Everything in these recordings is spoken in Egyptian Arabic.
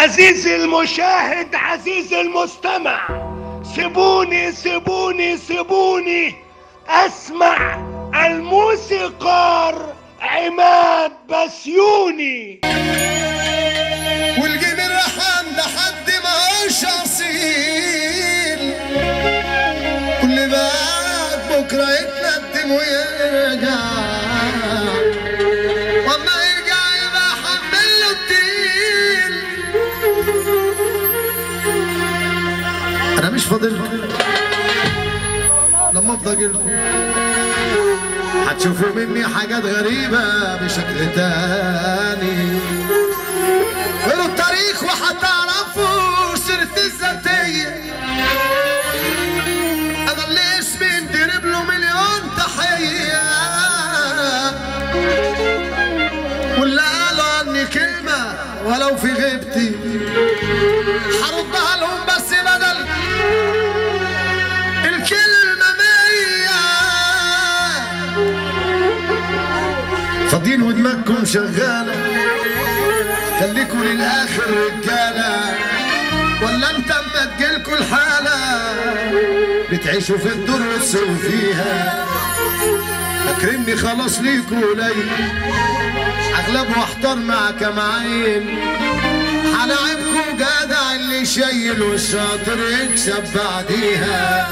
عزيزي المشاهد عزيزي المستمع سيبوني سيبوني سيبوني اسمع الموسيقار عماد بسيوني والجيب الرحم لحد ما هوش اصيل واللي بعد بكره يتندم ويرجع واما يرجع يبقى حمل له الدين انا مش فاضلكم لما افضل لكم هتشوفوا مني حاجات غريبة بشكل تاني قولوا التاريخ وهتعرفوا سيرتي الذاتية أنا اللي اسمي انضرب له مليون تحية واللي قالوا عني كلمة ولو في غيبتي هردها لهم بس بدل الكلمة مية فاضيين ودماغكم شغالة خليكوا للآخر رجالة ولا انت اما تجيلكوا الحالة بتعيشوا في الدروس وفيها فاكريني خلاص ليكوا قليل اغلب واحتار مع كمعين هلاعبكوا جدع اللي شايل والشاطر يكسب بعديها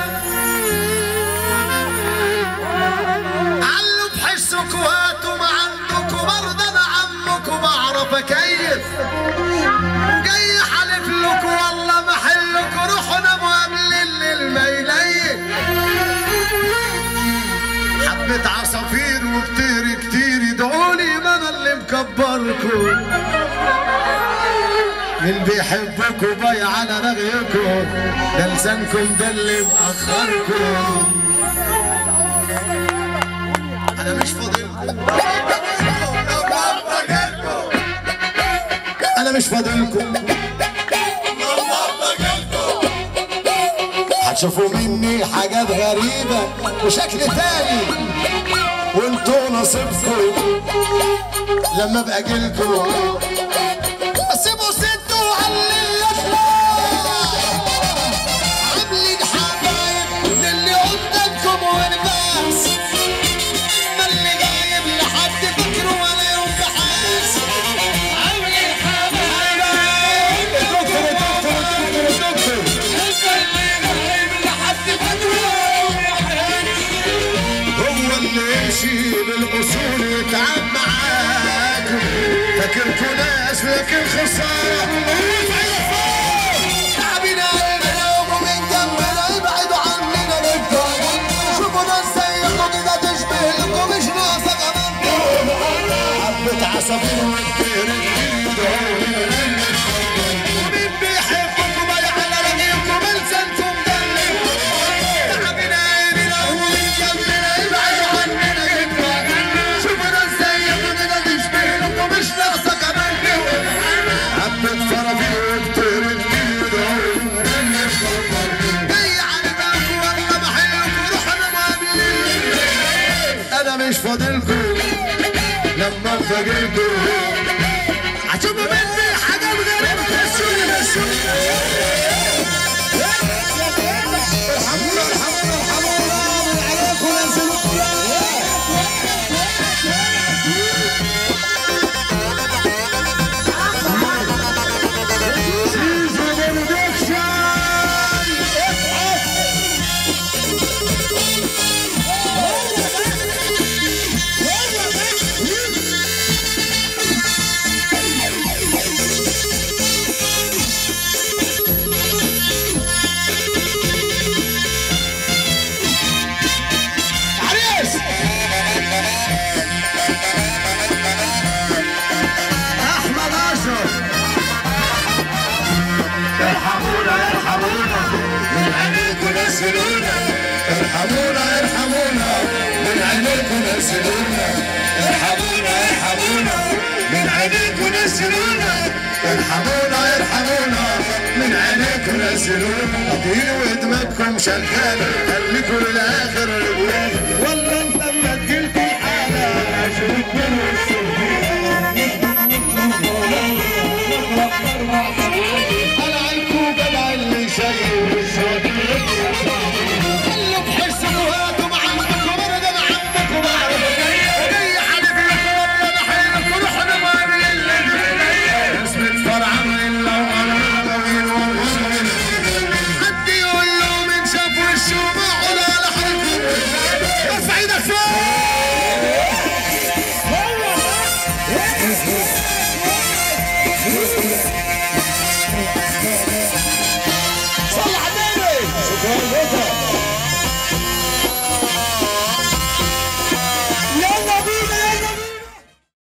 علوا بحسكوا هاتوا ما عندكوا برضه انا عمكوا بعرف اكيف وجاي حلف لكوا والله محلكوا روحوا ناموا قبل الليل ما يليل حبة عصافير وكتير كتير يدعولي ما انا اللي مكبركوا من بيحبكوا بايع على رغيكوا ده لسانكم ده اللي مأخركم انا مش فاضل انا مش فاضلكم هتشوفوا مني حاجات غريبة بشكل تاني وانتوا نصيبكم لما ابقى جيلكم سيبوا سدوا على اللي عاملين حبايب من اللي قدامكم والباس ما اللي غايب لحد فكره ولا يوم بحاس عاملين حبايب دكتور دكتور دكتور دكتور هو اللي يمشي بالاصول يتعب معاكم فاكركوا ناس لكن خساره تعبنا قلبنا من جنبنا ابعدوا عننا نبقى شوفوا ناس زيكم كده تشبه لكم مش ناقصه كمان حبة عصافير وكتير ومين بيحبكم بايع على رقيبكم لسانكم دلل تعبنا قلبنا ومن جنبنا ابعدوا عننا نبقى شوفوا ناس زيكم كده تشبه لكم مش ناقصه كمان حبة فرافير وكتير جاي على بالكم والله بحلكم روحنا مقابلين انا مش فاضلكم لما انفجركم هتشوفوا مني حاجات غريبه بسوني بسوني ارحمونا ارحمونا ارحمونا من عليكم نزلوا عريس احمد اشرف ارحمونا ارحمونا من عينيكم نزلونا ارحمونا ارحمونا من عينيكم نزلونا ارحمونا ارحمونا من عينيكم نزلونا ارحمونا ارحمونا من عينيكم نزلونا اطيل ودماغكم شغاله خليكم للاخر رجوله والله انت اما تجيلكم حاله اشوفكم شوف